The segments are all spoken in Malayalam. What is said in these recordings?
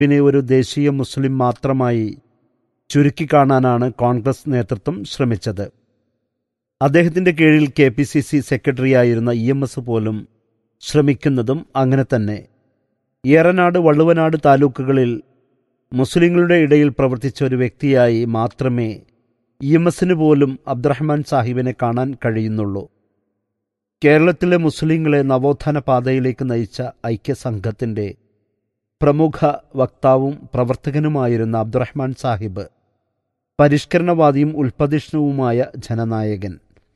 പിന്നെ ഒരു ദേശീയ മുസ്ലിം മാത്രമായി ചുരുക്കിക്കാണാനാണ് കോൺഗ്രസ് നേതൃത്വം ശ്രമിച്ചത് അദ്ദേഹത്തിന്റെ കീഴിൽ കെ പി സി സി സെക്രട്ടറിയായിരുന്ന ഇ എം എസ് പോലും ശ്രമിക്കുന്നതും അങ്ങനെ തന്നെ ഏറനാട് വള്ളുവനാട് താലൂക്കുകളിൽ മുസ്ലിങ്ങളുടെ ഇടയിൽ പ്രവർത്തിച്ച ഒരു വ്യക്തിയായി മാത്രമേ ഇ എം എസിന് പോലും അബ്ദുറഹ്മാൻ സാഹിബിനെ കാണാൻ കഴിയുന്നുള്ളൂ കേരളത്തിലെ മുസ്ലിങ്ങളെ നവോത്ഥാന പാതയിലേക്ക് നയിച്ച ഐക്യസംഘത്തിന്റെ പ്രമുഖ വക്താവും പ്രവർത്തകനുമായിരുന്ന അബ്ദുറഹ്മാൻ സാഹിബ് പരിഷ്കരണവാദിയും ഉൽപ്പതിഷ്ണുവുമായ ജനനായകൻ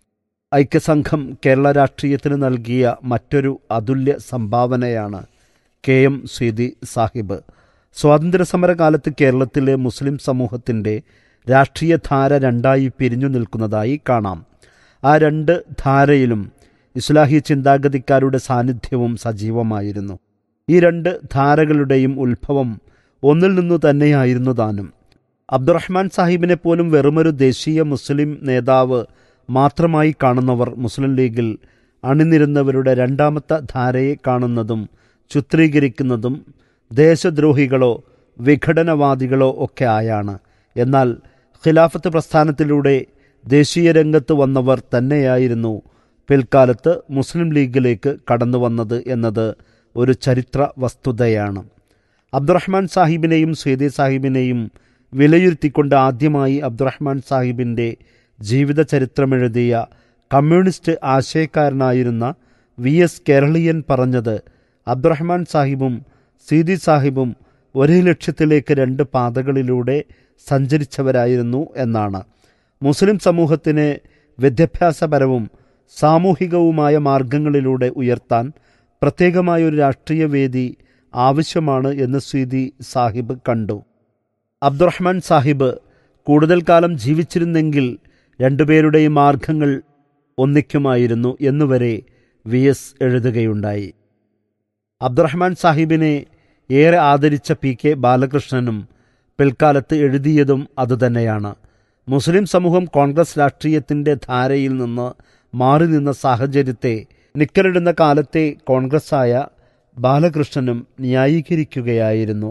ഐക്യസംഘം കേരള രാഷ്ട്രീയത്തിന് നൽകിയ മറ്റൊരു അതുല്യ സംഭാവനയാണ് കെ എം സ്വീതി സാഹിബ് സ്വാതന്ത്ര്യസമര കാലത്ത് കേരളത്തിലെ മുസ്ലിം സമൂഹത്തിന്റെ രാഷ്ട്രീയ ധാര രണ്ടായി പിരിഞ്ഞു നിൽക്കുന്നതായി കാണാം ആ രണ്ട് ധാരയിലും ഇസ്ലാഹി ചിന്താഗതിക്കാരുടെ സാന്നിധ്യവും സജീവമായിരുന്നു ഈ രണ്ട് ധാരകളുടെയും ഉത്ഭവം ഒന്നിൽ നിന്നു തന്നെയായിരുന്നു താനും അബ്ദുറഹ്മാൻ സാഹിബിനെ പോലും വെറുമൊരു ദേശീയ മുസ്ലിം നേതാവ് മാത്രമായി കാണുന്നവർ മുസ്ലിം ലീഗിൽ അണിനിരുന്നവരുടെ രണ്ടാമത്തെ ധാരയെ കാണുന്നതും ചിത്രീകരിക്കുന്നതും ദേശദ്രോഹികളോ വിഘടനവാദികളോ ഒക്കെ ആയാണ് എന്നാൽ ഖിലാഫത്ത് പ്രസ്ഥാനത്തിലൂടെ ദേശീയ രംഗത്ത് വന്നവർ തന്നെയായിരുന്നു പിൽക്കാലത്ത് മുസ്ലിം ലീഗിലേക്ക് കടന്നു വന്നത് എന്നത് ഒരു ചരിത്ര വസ്തുതയാണ് അബ്ദുറഹ്മാൻ സാഹിബിനെയും സേദി സാഹിബിനെയും വിലയിരുത്തിക്കൊണ്ട് ആദ്യമായി അബ്ദുറഹ്മാൻ സാഹിബിൻ്റെ ജീവിത ചരിത്രമെഴുതിയ കമ്മ്യൂണിസ്റ്റ് ആശയക്കാരനായിരുന്ന വി എസ് കേരളീയൻ പറഞ്ഞത് അബ്ദുറഹ്മാൻ സാഹിബും സീതി സാഹിബും ഒരേ ലക്ഷ്യത്തിലേക്ക് രണ്ട് പാതകളിലൂടെ സഞ്ചരിച്ചവരായിരുന്നു എന്നാണ് മുസ്ലിം സമൂഹത്തിന് വിദ്യാഭ്യാസപരവും സാമൂഹികവുമായ മാർഗങ്ങളിലൂടെ ഉയർത്താൻ പ്രത്യേകമായ ഒരു രാഷ്ട്രീയ വേദി ആവശ്യമാണ് എന്ന് സ്വീതി സാഹിബ് കണ്ടു അബ്ദുറഹ്മാൻ സാഹിബ് കൂടുതൽ കാലം ജീവിച്ചിരുന്നെങ്കിൽ രണ്ടുപേരുടെയും മാർഗങ്ങൾ ഒന്നിക്കുമായിരുന്നു എന്നുവരെ വി എസ് എഴുതുകയുണ്ടായി അബ്ദുറഹ്മാൻ സാഹിബിനെ ഏറെ ആദരിച്ച പി കെ ബാലകൃഷ്ണനും പിൽക്കാലത്ത് എഴുതിയതും അതുതന്നെയാണ് മുസ്ലിം സമൂഹം കോൺഗ്രസ് രാഷ്ട്രീയത്തിന്റെ ധാരയിൽ നിന്ന് മാറി നിന്ന സാഹചര്യത്തെ നിക്കലിടുന്ന കാലത്തെ കോൺഗ്രസ്സായ ബാലകൃഷ്ണനും ന്യായീകരിക്കുകയായിരുന്നു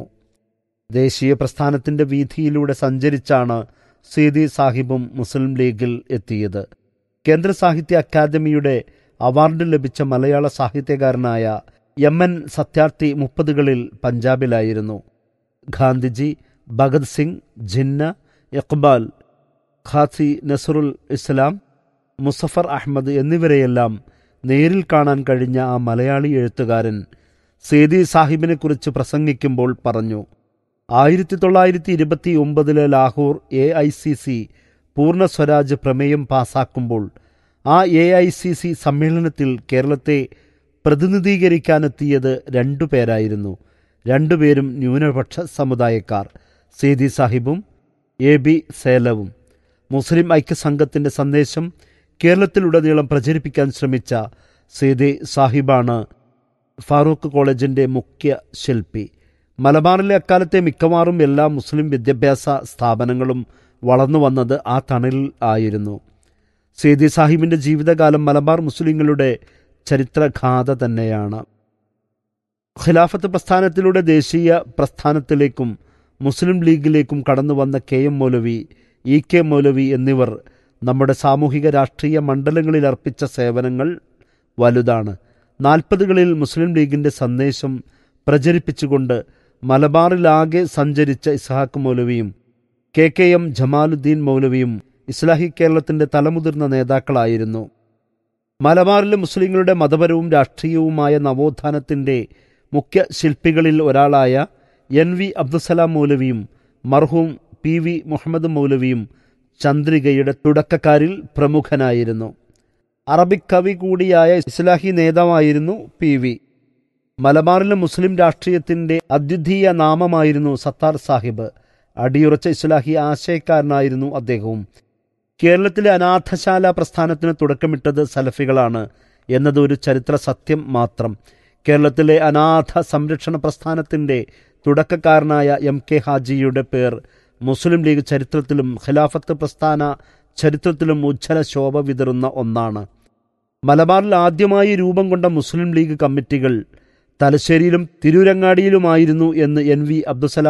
ദേശീയ പ്രസ്ഥാനത്തിന്റെ വീഥിയിലൂടെ സഞ്ചരിച്ചാണ് സീതി സാഹിബും മുസ്ലിം ലീഗിൽ എത്തിയത് കേന്ദ്ര സാഹിത്യ അക്കാദമിയുടെ അവാർഡ് ലഭിച്ച മലയാള സാഹിത്യകാരനായ എം എൻ സത്യാർത്ഥി മുപ്പതുകളിൽ പഞ്ചാബിലായിരുന്നു ഗാന്ധിജി ഭഗത് സിംഗ് ജിന്ന ഇഖ്ബാൽ ഖാസി നസറുൽ ഇസ്ലാം മുസഫർ അഹമ്മദ് എന്നിവരെയെല്ലാം നേരിൽ കാണാൻ കഴിഞ്ഞ ആ മലയാളി എഴുത്തുകാരൻ സേദി സാഹിബിനെക്കുറിച്ച് പ്രസംഗിക്കുമ്പോൾ പറഞ്ഞു ആയിരത്തി തൊള്ളായിരത്തി ഇരുപത്തി ഒമ്പതിലെ Lahore A I C C Purna Swaraj പ്രമേയം പാസാക്കുമ്പോൾ ആ എ ഐ സി സി സമ്മേളനത്തിൽ കേരളത്തെ പ്രതിനിധീകരിക്കാനെത്തിയത് രണ്ടു പേരായിരുന്നു രണ്ടുപേരും ന്യൂനപക്ഷ സമുദായക്കാർ സേദി സാഹിബും എ ബി സേലവും മുസ്ലിം ഐക്യസംഘത്തിന്റെ സന്ദേശം കേരളത്തിലുടനീളം പ്രചരിപ്പിക്കാൻ ശ്രമിച്ച സേദി സാഹിബാണ് ഫാറൂഖ് കോളേജിന്റെ മുഖ്യ ശില്പി മലബാറിലെ അക്കാലത്തെ മിക്കവാറും എല്ലാ മുസ്ലിം വിദ്യാഭ്യാസ സ്ഥാപനങ്ങളും വളർന്നു വന്നത് ആ തണലിൽ ആയിരുന്നു സേദി സാഹിബിന്റെ ജീവിതകാലം മലബാർ മുസ്ലിങ്ങളുടെ ചരിത്രഗാഥ തന്നെയാണ് ഖിലാഫത്ത് പ്രസ്ഥാനത്തിലൂടെ ദേശീയ പ്രസ്ഥാനത്തിലേക്കും മുസ്ലിം ലീഗിലേക്കും കടന്നു വന്ന K M Maulavi E K Maulavi എന്നിവർ നമ്മുടെ സാമൂഹിക രാഷ്ട്രീയ മണ്ഡലങ്ങളിൽ അർപ്പിച്ച സേവനങ്ങൾ വലുതാണ് നാൽപ്പതുകളിൽ മുസ്ലിം ലീഗിന്റെ സന്ദേശം പ്രചരിപ്പിച്ചുകൊണ്ട് മലബാറിലാകെ സഞ്ചരിച്ച ഇസ്ഹാഖ് മൗലവിയും കെ കെ എം ജമാലുദ്ദീൻ മൗലവിയും ഇസ്ലാഹി കേരളത്തിന്റെ തലമുതിർന്ന നേതാക്കളായിരുന്നു മലബാറിലെ മുസ്ലിങ്ങളുടെ മതപരവും രാഷ്ട്രീയവുമായ നവോത്ഥാനത്തിന്റെ മുഖ്യ ശില്പികളിൽ ഒരാളായ എൻ വി അബ്ദുസലാം മൗലവിയും മർഹൂം പി വി മുഹമ്മദ് മൗലവിയും ചന്ദ്രികയുടെ തുടക്കക്കാരിൽ പ്രമുഖനായിരുന്നു അറബിക് കവി കൂടിയായ ഇസ്ലാഹി നേതാവായിരുന്നു പി വി മലബാറിലെ മുസ്ലിം രാഷ്ട്രീയത്തിന്റെ അദ്വിതീയ നാമമായിരുന്നു സത്താർ സാഹിബ് അടിയുറച്ച ഇസ്ലാഹി ആശയക്കാരനായിരുന്നു അദ്ദേഹവും കേരളത്തിലെ അനാഥശാല പ്രസ്ഥാനത്തിന് തുടക്കമിട്ടത് സലഫികളാണ് എന്നത് ഒരു ചരിത്ര സത്യം മാത്രം കേരളത്തിലെ അനാഥ സംരക്ഷണ പ്രസ്ഥാനത്തിന്റെ തുടക്കക്കാരനായ എം കെ ഹാജിയുടെ പേർ മുസ്ലിം ലീഗ് ചരിത്രത്തിലും ഖിലാഫത്ത് പ്രസ്ഥാന ചരിത്രത്തിലും ഉജ്ജ്വല ശോഭ വിതറുന്ന ഒന്നാണ് മലബാറിൽ ആദ്യമായി രൂപം കൊണ്ട മുസ്ലിം ലീഗ് കമ്മിറ്റികൾ തലശ്ശേരിയിലും തിരൂരങ്ങാടിയിലുമായിരുന്നു എന്ന് എൻ വി അബ്ദുസലാം